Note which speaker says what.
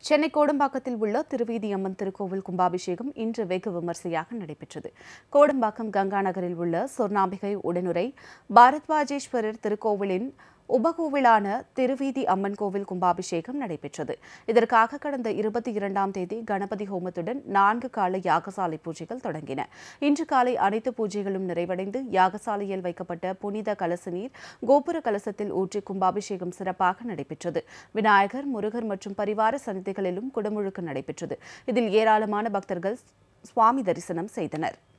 Speaker 1: சென்னை கோடம்பாக்கத்தில் உள்ள திருவீதி அம்மன் திருக்கோவில் கும்பாபிஷேகம் இன்று வெகு விமர்சையாக நடைபெற்றது கோடம்பாக்கம் கங்கா நகரில் உள்ள சொர்ணாம்பிகை உடனுரை பாரத்வாஜேஸ்வரர் திருக்கோவிலின் உபகோவிலான திருவீதி அம்மன் கோவில் கும்பாபிஷேகம் நடைபெற்றது இதற்காக கடந்த இருபத்தி இரண்டாம் தேதி கணபதி ஹோமத்துடன் நான்கு கால யாகசாலை பூஜைகள் தொடங்கின இன்று காலை அனைத்து பூஜைகளும் நிறைவடைந்து யாகசாலையில் வைக்கப்பட்ட புனித கலச நீர் கோபுர கலசத்தில் ஊற்றி கும்பாபிஷேகம் சிறப்பாக நடைபெற்றது விநாயகர் முருகர் மற்றும் பரிவார சன்னதிகளிலும் குடமுழுக்கு நடைபெற்றது இதில் ஏராளமான பக்தர்கள் சுவாமி தரிசனம் செய்தனர்